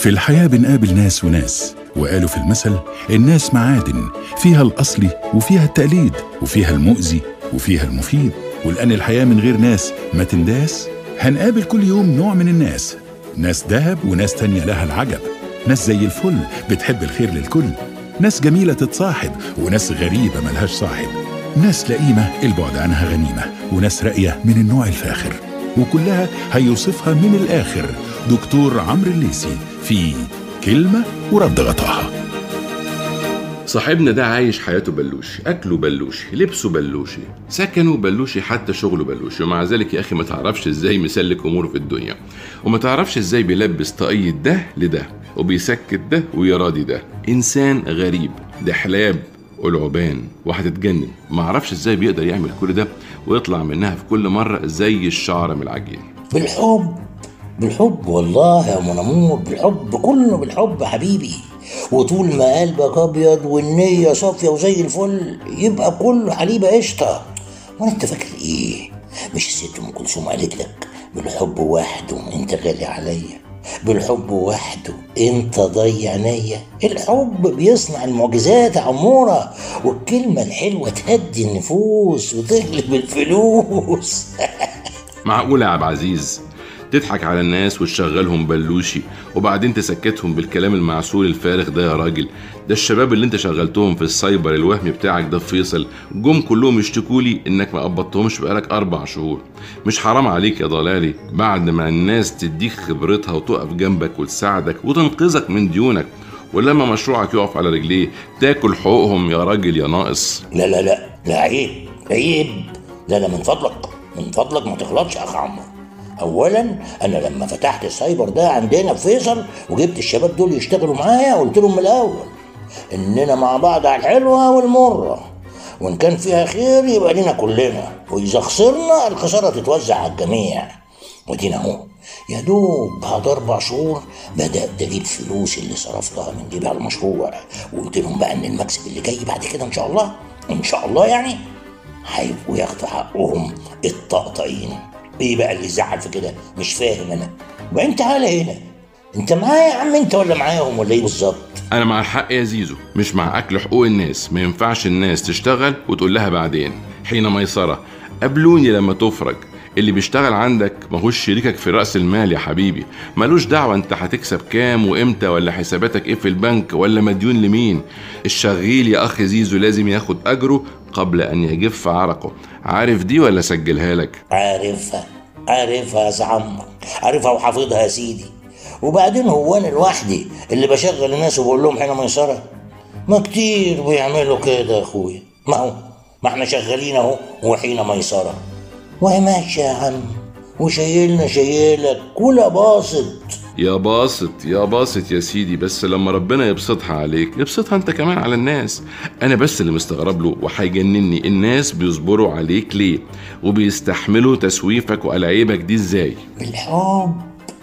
في الحياة بنقابل ناس وناس وقالوا في المثل الناس معادن فيها الأصلي وفيها التقليد وفيها المؤذي وفيها المفيد ولأن الحياة من غير ناس ما تنداس هنقابل كل يوم نوع من الناس ناس دهب وناس تانية لها العجب ناس زي الفل بتحب الخير للكل ناس جميلة تتصاحب وناس غريبة ملهاش صاحب ناس لئيمة البعد عنها غنيمة وناس راقية من النوع الفاخر وكلها هيوصفها من الآخر دكتور عمرو الليسي في كلمة ورد غطاها صاحبنا ده عايش حياته بلوشي أكله بلوشي لبسه بلوشي سكنه بلوشي حتى شغله بلوشي ومع ذلك يا أخي ما تعرفش إزاي مسلك أموره في الدنيا وما تعرفش إزاي بيلبس طاقية ده لده وبيسكت ده ويراضي ده إنسان غريب ده حلاب والعبان وهتتجنن ما اعرفش ازاي بيقدر يعمل كل ده ويطلع منها في كل مره زي الشعره من العجين بالحب بالحب والله يا منامور بالحب كله بالحب يا حبيبي وطول ما قلبك ابيض والنيه صافيه وزي الفل يبقى كله حليبه قشطه وانا انت فاكر ايه مش الست ام كلثوم قالت لك بالحب وحده انت غالي عليا بالحب وحده انت ضيع عينيا الحب بيصنع المعجزات يا عموره والكلمه الحلوه تهدي النفوس وتغلب الفلوس معقولة يا عبد العزيز تضحك على الناس وتشغلهم بلوشي وبعدين تسكتهم بالكلام المعسول الفارغ ده يا راجل ده الشباب اللي انت شغلتهم في السايبر الوهمي بتاعك ده في فيصل جم كلهم يشتكوا لي انك ما قبضتهمش بقالك اربع شهور مش حرام عليك يا ضلالي بعد ما الناس تديك خبرتها وتقف جنبك وتساعدك وتنقذك من ديونك ولما مشروعك يقف على رجليه تاكل حقوقهم يا راجل يا ناقص لا لا لا لا عيب عيب لا لا من فضلك من فضلك ما تغلطش يا اخ عمرو اولا انا لما فتحت السايبر ده عندنا في فيصل وجبت الشباب دول يشتغلوا معايا قلت لهم من الاول اننا مع بعض على الحلوه والمره وان كان فيها خير يبقى لينا كلنا واذا خسرنا الخساره تتوزع على الجميع ودينا اهو يا دوب بعد اربع شهور بدات اجيب فلوس اللي صرفتها من جيبي على المشروع وقلت لهم بقى ان المكسب اللي جاي بعد كده ان شاء الله ان شاء الله يعني هيبقوا ياخدوا حقهم الطقطقين ايه بقى اللي يزعل في كده مش فاهم انا وبعدين تعالى هنا انت معايا يا عم انت ولا معاهم ولا ايه بالظبط انا مع الحق يا زيزو مش مع اكل حقوق الناس ما ينفعش الناس تشتغل وتقول لها بعدين حين ميسره قابلوني لما تفرج اللي بيشتغل عندك ماهوش شريكك في رأس المال يا حبيبي ملوش دعوة انت هتكسب كام وامتى ولا حساباتك ايه في البنك ولا مديون لمين الشغيل يا اخ زيزو لازم ياخد اجره قبل ان يجف عرقه عارف دي ولا سجلها لك عارفها عارفها يا زعمر عارفها وحافظها يا سيدي وبعدين هو انا لوحدي اللي بشغل الناس وبقول لهم حين ميسره ما كتير بيعملوا كده يا اخويا ما هو ما احنا شغالين اهو وحين ميسره وهي ماشيه يا عم وشايلنا شايلك كلها باصت يا باسط يا باسط يا سيدي بس لما ربنا يبسطها عليك يبسطها انت كمان على الناس انا بس اللي مستغرب له وهيجنني الناس بيصبروا عليك ليه وبيستحملوا تسويفك وألاعيبك دي ازاي بالحب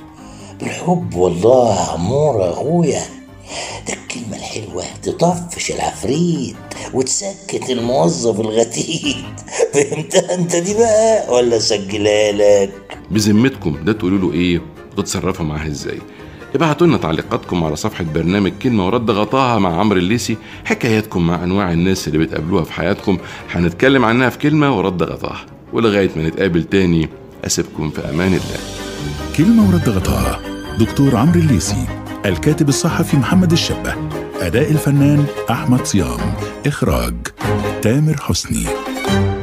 بالحب والله يا عمور يا اخويا ده الكلمة الحلوة تطفش العفريت وتسكت الموظف الغتيت فهمتها انت دي بقى ولا سجلها لك بذمتكم ده تقولوا له ايه وتتصرفوا معاه ازاي ابعتوا لنا تعليقاتكم على صفحة برنامج كلمة ورد غطاها مع عمرو الليسي حكاياتكم مع أنواع الناس اللي بتقابلوها في حياتكم هنتكلم عنها في كلمة ورد غطاها ولغاية ما نتقابل تاني أسيبكم في أمان الله كلمة ورد غطاها دكتور عمرو الليسي الكاتب الصحفي محمد الشبه أداء الفنان أحمد صيام إخراج تامر حسني